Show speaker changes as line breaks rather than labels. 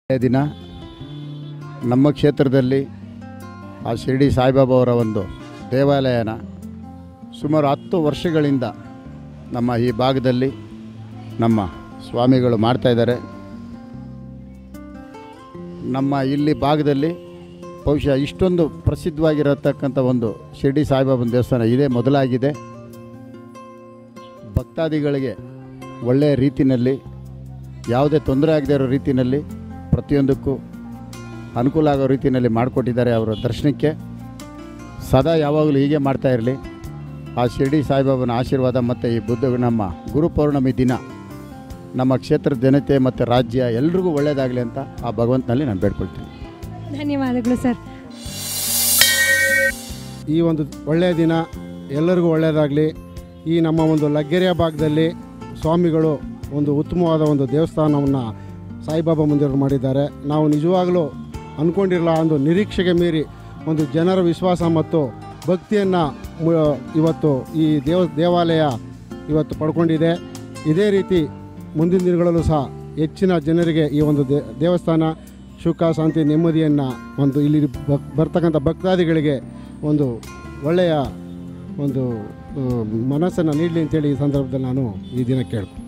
ಒಳ್ಳೆಯ ದಿನ ನಮ್ಮ ಕ್ಷೇತ್ರದಲ್ಲಿ ಆ ಶಿರ್ಡಿ ಸಾಯಿಬಾಬಾ ಅವರ ಒಂದು ದೇವಾಲಯನ ಸುಮಾರು ಹತ್ತು ವರ್ಷಗಳಿಂದ ನಮ್ಮ ಈ ಭಾಗದಲ್ಲಿ ನಮ್ಮ ಸ್ವಾಮಿಗಳು ಮಾಡ್ತಾ ಇದ್ದಾರೆ ನಮ್ಮ ಇಲ್ಲಿ ಭಾಗದಲ್ಲಿ ಬಹುಶಃ ಇಷ್ಟೊಂದು ಪ್ರಸಿದ್ಧವಾಗಿರತಕ್ಕಂಥ ಒಂದು ಶಿರ್ಡಿ ಸಾಯಿಬಾಬನ ದೇವಸ್ಥಾನ ಇದೇ ಮೊದಲಾಗಿದೆ ಭಕ್ತಾದಿಗಳಿಗೆ ಒಳ್ಳೆಯ ರೀತಿಯಲ್ಲಿ ಯಾವುದೇ ತೊಂದರೆ ಆಗದೇ ಇರೋ ರೀತಿಯಲ್ಲಿ ಪ್ರತಿಯೊಂದಕ್ಕೂ ಅನುಕೂಲ ಆಗೋ ರೀತಿಯಲ್ಲಿ ಮಾಡಿಕೊಟ್ಟಿದ್ದಾರೆ ಅವರ ದರ್ಶನಕ್ಕೆ ಸದಾ ಯಾವಾಗಲೂ ಹೀಗೆ ಮಾಡ್ತಾ ಇರಲಿ ಆ ಶಿರ್ಡಿ ಸಾಯಿಬಾಬನ ಆಶೀರ್ವಾದ ಮತ್ತು ಈ ಬುದ್ಧ ನಮ್ಮ ಗುರು ಪೌರ್ಣಮಿ ದಿನ ನಮ್ಮ ಕ್ಷೇತ್ರದ ಜನತೆ ಮತ್ತು ರಾಜ್ಯ ಎಲ್ರಿಗೂ ಒಳ್ಳೆಯದಾಗಲಿ ಅಂತ ಆ ಭಗವಂತನಲ್ಲಿ ನಾನು ಬೇಡ್ಕೊಳ್ತೀನಿ
ಧನ್ಯವಾದಗಳು ಸರ್
ಈ ಒಂದು ಒಳ್ಳೆಯ ದಿನ ಎಲ್ಲರಿಗೂ ಒಳ್ಳೆಯದಾಗಲಿ ಈ ನಮ್ಮ ಒಂದು ಲಗ್ಗೆರೆಯ ಭಾಗದಲ್ಲಿ ಸ್ವಾಮಿಗಳು ಒಂದು ಉತ್ತಮವಾದ ಒಂದು ದೇವಸ್ಥಾನವನ್ನು ಸಾಯಿಬಾಬಾ ಮಂದಿರ ಮಾಡಿದ್ದಾರೆ ನಾವು ನಿಜವಾಗಲೂ ಅಂದ್ಕೊಂಡಿರಲ್ಲ ಒಂದು ನಿರೀಕ್ಷೆಗೆ ಮೀರಿ ಒಂದು ಜನರ ವಿಶ್ವಾಸ ಮತ್ತು ಭಕ್ತಿಯನ್ನು ಇವತ್ತು ಈ ದೇವ ದೇವಾಲಯ ಇವತ್ತು ಪಡ್ಕೊಂಡಿದೆ ಇದೇ ರೀತಿ ಮುಂದಿನ ದಿನಗಳಲ್ಲೂ ಸಹ ಹೆಚ್ಚಿನ ಜನರಿಗೆ ಈ ಒಂದು ದೇ ದೇವಸ್ಥಾನ ಸುಖ ಶಾಂತಿ ನೆಮ್ಮದಿಯನ್ನು ಒಂದು ಇಲ್ಲಿ ಬಕ್ ಬರ್ತಕ್ಕಂಥ ಭಕ್ತಾದಿಗಳಿಗೆ ಒಂದು ಒಳ್ಳೆಯ ಒಂದು ಮನಸ್ಸನ್ನು ನೀಡಲಿ ಅಂತೇಳಿ ಈ ಸಂದರ್ಭದಲ್ಲಿ ನಾನು ಈ ದಿನ ಕೇಳ್ತೀನಿ